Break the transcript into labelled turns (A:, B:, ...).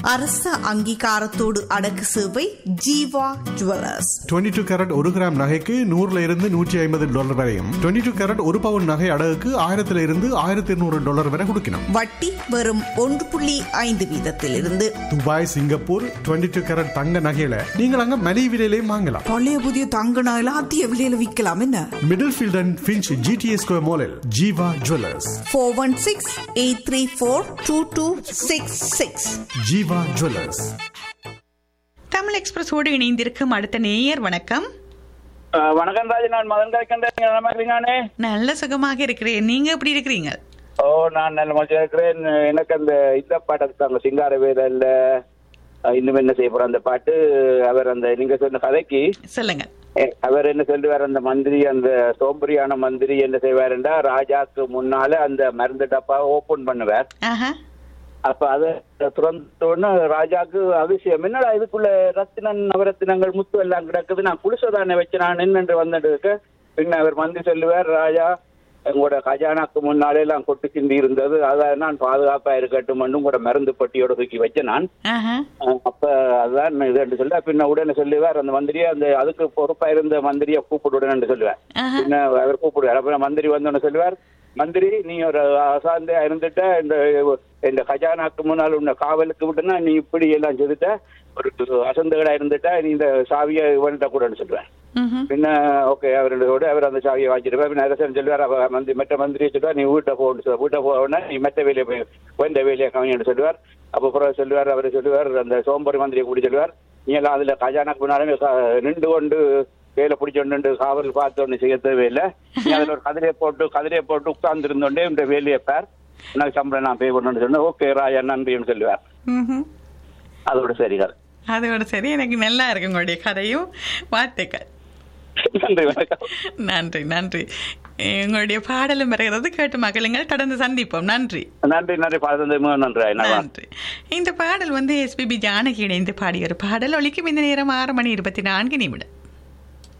A: அரச அங்கீகாரத்தோடு அடக்கு சேவை ஜீவா ஜுவல்லர்ஸ்
B: 22 டூ கேரட் ஒரு கிராம் நகைக்கு நூறுல இருந்து நூற்றி ஐம்பது டாலர் வரையும் 22 டூ கேரட் ஒரு பவுன் நகை அடகுக்கு ஆயிரத்துல இருந்து ஆயிரத்தி இருநூறு டாலர் வரை கொடுக்கணும்
A: வட்டி வெறும் ஒன்று புள்ளி ஐந்து வீதத்திலிருந்து
B: துபாய் சிங்கப்பூர் 22 டூ கேரட் தங்க நகையில நீங்கள் அங்க மலிவு விலையிலையும் வாங்கலாம்
A: பழைய புதிய தங்க நகையில அதிக விலையில விற்கலாம் என்ன
B: Middlefield and Finch GTA square மாலில் Jeeva jewellers
A: four one six eight three four two two six six
B: Jeeva jewellers
C: Tamil எக்ஸ்பிரஸோடு இணைந்திருக்கும் அடுத்த நேயர் வணக்கம்
D: அஹ் வணக்கம் ராஜ் நான் மதன் காய்க்கின்றேன் நீங்க நலமா இருக்கீங்களானே
C: நல்ல சுகமாக இருக்கிறேன் நீங்க எப்படி இருக்கிறீங்க
D: ஓ நான் நல்ல மச்சம் இருக்கிறேன் எனக்கு அந்த இந்த பாட்டு எடுத்தாங்க சிங்கார வேலையில் இன்னும் என்ன செய்ய போற அந்த பாட்டு அவர் அந்த நீங்க சொன்ன கதைக்கு
C: சொல்லுங்க
D: அஹ் அவர் என்ன சொல்லுவார் அந்த மந்திரி அந்த சோம்பரியான மந்திரி என்ன செய்வாருண்டா ராஜாக்கு முன்னால அந்த மருந்து டப்பாவை ஓபன் பண்ணுவார்
C: ஆஹா
D: அப்ப அதை துறந்தோன்னு ராஜாக்கு அதிசயம் என்னடா இதுக்குள்ள ரத்தினன் நவரத்தினங்கள் முத்து எல்லாம் கிடக்குது நான் குளிசதானே வச்சு நான் நின்று வந்துட்டு பின்ன அவர் வந்து சொல்லுவார் ராஜா எங்களோட கஜானாக்கு முன்னாலே எல்லாம் கொட்டு சிந்தி இருந்தது அதை நான் பாதுகாப்பா இருக்கட்டும் உங்களோட மருந்து பட்டியோட தூக்கி வச்சேன் நான்
C: ஆஹா
D: அஹ் அப்ப அதான் இது சொல்ல பின்ன உடனே சொல்லுவார் அந்த மந்திரியை அந்த அதுக்கு பொறுப்பா இருந்த மந்திரியை கூப்பிடுடன்னு சொல்லுவார்
C: ஆஹா.
D: பின்ன அவர் கூப்பிடுவார் அப்ப மந்திரி வந்தோன்னு சொல்லுவார் மந்திரி நீ ஒரு அசாந்தே இருந்துட்ட இந்த இந்த கஜானாக்கு முன்னால் உன்னை காவலுக்கு விட்டுனா நீ இப்படி எல்லாம் செய்துட்ட ஒரு அசந்தகடா இருந்துட்ட நீ இந்த சாவியை இவன்கிட்ட கூடன்னு சொல்லுவேன்
C: ம்ஹும்.
D: பின்ன ஓகே அவரோட அவர் அந்த சாவியை வாங்கிட்டு பின்ன அரசன் சொல்லுவார் அவ மந்தி மற்ற மந்திரியை சொல்லுவார் நீ வீட்டை போகணும் சொல்லுவார் வீட்டை போகணும்னா நீ மற்ற வேலையை போய் போய் வேலையை கவனின்னு சொல்லுவார் அப்போ அப்புறம் சொல்லுவார் அவர் சொல்லுவார் அந்த சோம்பரி மந்திரியை கூடி சொல்லுவார் நீ எல்லாம் அதுல கஜானாக்கு முன்னாலே க- நின்று கொண்டு வேலை பிடிச்சொண்டு காவல் பார்த்து ஒன்று செய்ய தேவையில்லை நீ அதுல ஒரு கதிரையை போட்டு கதிரையை போட்டு உட்கார்ந்து இருந்தோண்டே இந்த வேலையை பார் எனக்கு சம்பளம் நான் பே பண்ணணும்னு சொன்னேன் ஓகே ராஜா நன்றின்னு சொல்லுவார்
C: ம்ஹும்.
D: அதோட சரிகள்
C: அதோட சரி எனக்கு நல்லா இருக்கு உங்களுடைய கதையும் வாழ்த்துக்கள்
D: நன்றி வணக்கம்
C: நன்றி நன்றி உங்களுடைய பாடலும் வருகிறது கேட்டு மகளுங்கள் தொடர்ந்து சந்திப்போம் நன்றி
D: நன்றி நன்றி பாடுறது நன்றி நல்லா
C: நன்றி இந்த பாடல் வந்து எஸ்பிபி ஜானகி இணைந்து பாடிய ஒரு பாடல் ஒலிக்கும் இந்த நேரம் ஆறு மணி இருபத்தி நான்கு நிமிடம்